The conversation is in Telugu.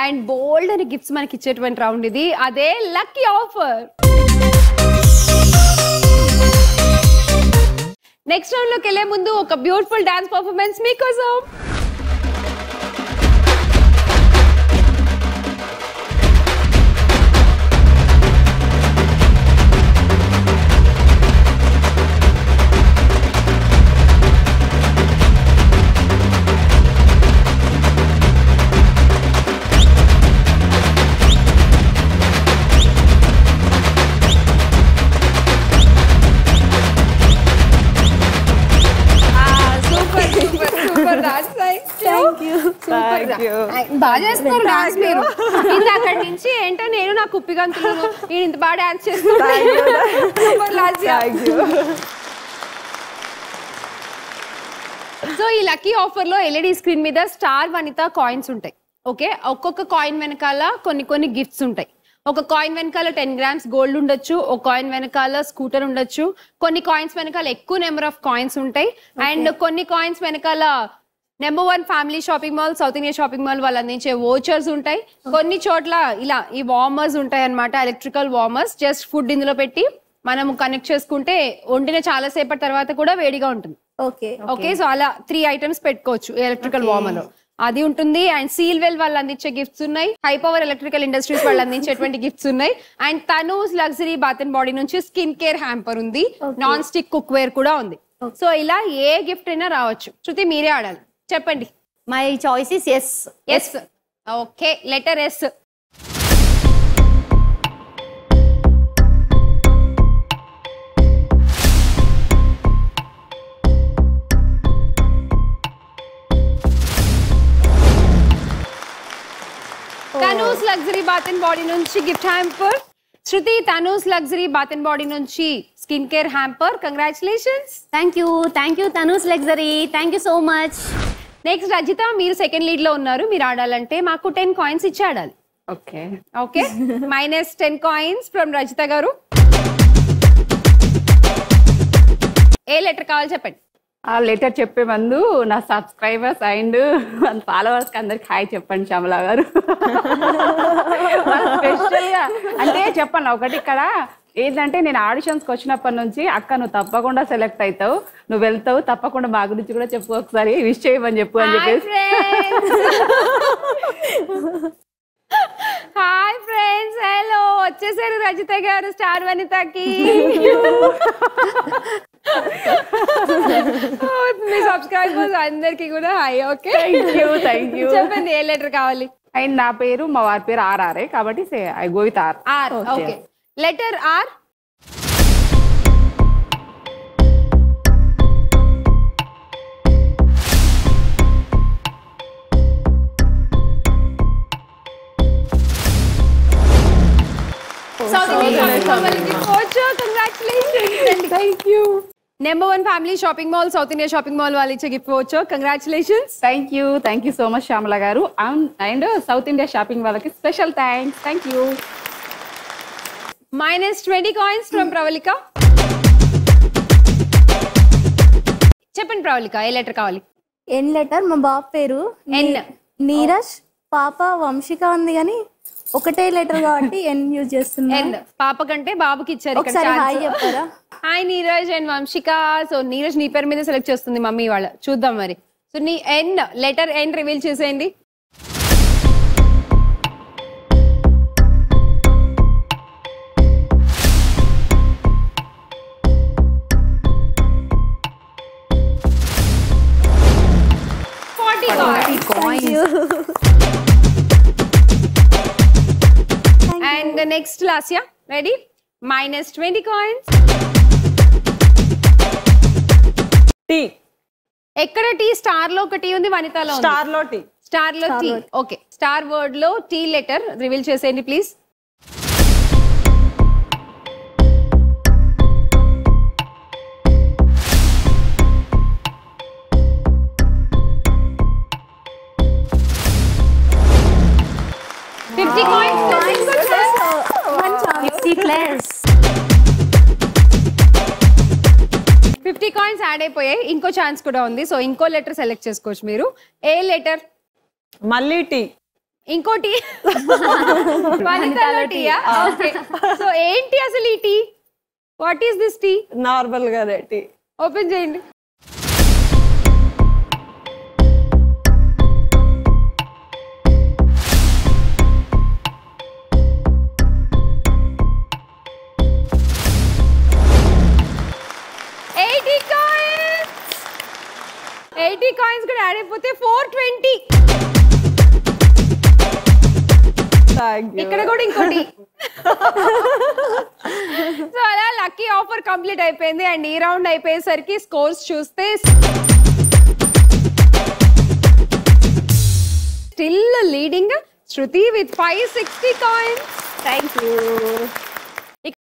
అండ్ బోల్డ్ అని గిఫ్ట్స్ మనకి ఇచ్చేటువంటి రౌండ్ ఇది అదే లక్కీ ఆఫర్ నెక్స్ట్ రౌండ్ లోకి వెళ్లే ముందు ఒక బ్యూటిఫుల్ డాన్స్ పర్ఫార్మెన్స్ మీకోసం super super super dance thank you super బాగా చేస్తున్నారు డాన్స్ మీరు ఇంత అక్కడి నుంచి ఏంటో నేను నాకు కుప్పిగా అంటున్నాను నేను ఇంత బాగా డాన్స్ చేస్తున్నాను సూపర్ లాస్యా సో ఈ లక్కీ ఆఫర్ లో ఎల్ఈడి స్క్రీన్ మీద స్టార్ వనిత కాయిన్స్ ఉంటాయి ఓకే ఒక్కొక్క కాయిన్ వెనకాల కొన్ని కొన్ని గిఫ్ట్స్ ఉంటాయి ఒక కాయిన్ వెనకాల టెన్ గ్రామ్స్ గోల్డ్ ఉండొచ్చు ఒక కాయిన్ వెనకాల స్కూటర్ ఉండొచ్చు కొన్ని కాయిన్స్ వెనకాల ఎక్కువ నెంబర్ ఆఫ్ కాయిన్స్ ఉంటాయి అండ్ కొన్ని కాయిన్స్ వెనకాల number one family shopping mall South India shopping mall వాళ్ళు అందించే ఓచర్స్ ఉంటాయి కొన్ని చోట్ల ఇలా ఈ వార్మర్స్ ఉంటాయి అన్నమాట ఎలక్ట్రికల్ వార్మర్స్ జస్ట్ ఫుడ్ ఇందులో పెట్టి మనం కనెక్ట్ చేసుకుంటే వండిన చాలా సేపటి తర్వాత కూడా వేడిగా ఉంటుంది ఓకే ఓకే సో అలా త్రీ ఐటమ్స్ పెట్టుకోవచ్చు ఎలక్ట్రికల్ వార్మర్ లో అది ఉంటుంది అండ్ సీల్ వెల్ వాళ్ళు అందించే గిఫ్ట్స్ ఉన్నాయి హై పవర్ ఎలక్ట్రికల్ ఇండస్ట్రీస్ వాళ్ళు అందించేటువంటి గిఫ్ట్స్ ఉన్నాయి and Tanu's luxury bath and body నుంచి స్కిన్ కేర్ హ్యాంపర్ ఉంది నాన్ స్టిక్ కుక్ వేర్ కూడా ఉంది సో ఇలా ఏ గిఫ్ట్ అయినా రావచ్చు శృతి మీరే ఆడాలి చెప్పండి my choice is S S okay letter S Tanu's luxury bath and body నుంచి gift hamper Shruti Tanu's luxury bath and body నుంచి skin care hamper congratulations thank you thank you Tanu's luxury thank you so much next Rajitha మీరు సెకండ్ లీడ్ లో ఉన్నారు మీరు ఆడాలంటే మాకు టెన్ కాయిన్స్ ఇచ్చి ఆడాలి okay okay minus ten coins from Rajitha garu A letter కావాలి చెప్పండి ఆ లెటర్ చెప్పే ముందు నా సబ్స్క్రైబర్స్ అండ్ ఫాలోవర్స్ కి అందరికి హాయ్ చెప్పండి శ్యామల గారు స్పెషల్ గా అంటే చెప్పండి ఒకటి ఇక్కడ ఏంటంటే నేను ఆడిషన్స్కి వచ్చినప్పటి నుంచి అక్క నువ్వు తప్పకుండా సెలెక్ట్ అవుతావు నువ్వు వెళ్తావు తప్పకుండా మా గురించి కూడా చెప్పు ఒకసారి విష్ చేయమని చెప్పు అని చెప్పేసి హాయ్ ఫ్రెండ్స్ హలో వచ్చేసారు రజిత గారు స్టార్ వనితకి మీ సబ్స్క్రైబర్స్ అందరికి కూడా hi okay thank you thank you చెప్పండి ఏ లెటర్ కావాలి అండ్ నా పేరు మా వారి పేరు ఆర్ఆర్ఏ కాబట్టి I go with R R okay letter R South India shopping mall వాళ్ళకి coach congratulations thank you number one family shopping mall South India shopping mall వాళ్ళు ఇచ్చే గిఫ్ట్ వచ్చు congratulations thank you thank you so much Shyamala garu and South India shopping వాళ్ళకి special thanks thank you minus twenty coins from Pravalika చెప్పండి ప్రవళిక ఏ లెటర్ కావాలి ఎన్ లెటర్ మా బాబు పేరు ఎన్ నీరజ్ పాప వంశిక ఉంది కానీ ఒకటే లెటర్ కాబట్టి ఎన్ యూజ్ చేస్తున్నా ఎన్ పాప కంటే బాబుకి ఇచ్చారు ఇక్కడ ఒకసారి హాయ్ chance. చెప్పారా hi Neeraj and Vamshika so Neeraj నీ పేరు మీద సెలెక్ట్ చేస్తుంది మమ్మీ వాళ్ళ చూద్దాం మరి సో నీ ఎన్ లెటర్ ఎన్ రివీల్ చేసేయండి and next Lasya ready minus twenty coins T ఎక్కడ టీ స్టార్ లో ఒక టీ ఉంది వనితలో ఉంది స్టార్ లో టీ స్టార్ లో టీ ఓకే స్టార్ వర్డ్ లో టీ లెటర్ రివీల్ చేసేయండి please fifty fifty plus fifty coins add అయిపోయాయి ఇంకో ఛాన్స్ కూడా ఉంది సో ఇంకో లెటర్ సెలెక్ట్ చేసుకోవచ్చు మీరు ఏ లెటర్ మళ్ళీ టీ ఇంకోటి వనితలో టీయా ఓకే సో ఏంటి అసలు ఈ T what is this T normal గానే టీ ఓపెన్ చేయండి ఎయిటీ కాయిన్స్ ఎయిటీ కాయిన్స్ కూడా యాడ్ అయిపోతే ఫోర్ ట్వంటీ థ్యాంక్ యూ ఇక్కడ కూడా ఇంకోటి సో అలా లక్కీ ఆఫర్ కంప్లీట్ అయిపోయింది అండ్ ఈ రౌండ్ అయిపోయేసరికి స్కోర్స్ చూస్తే still leading Shruti with five sixty coins thank you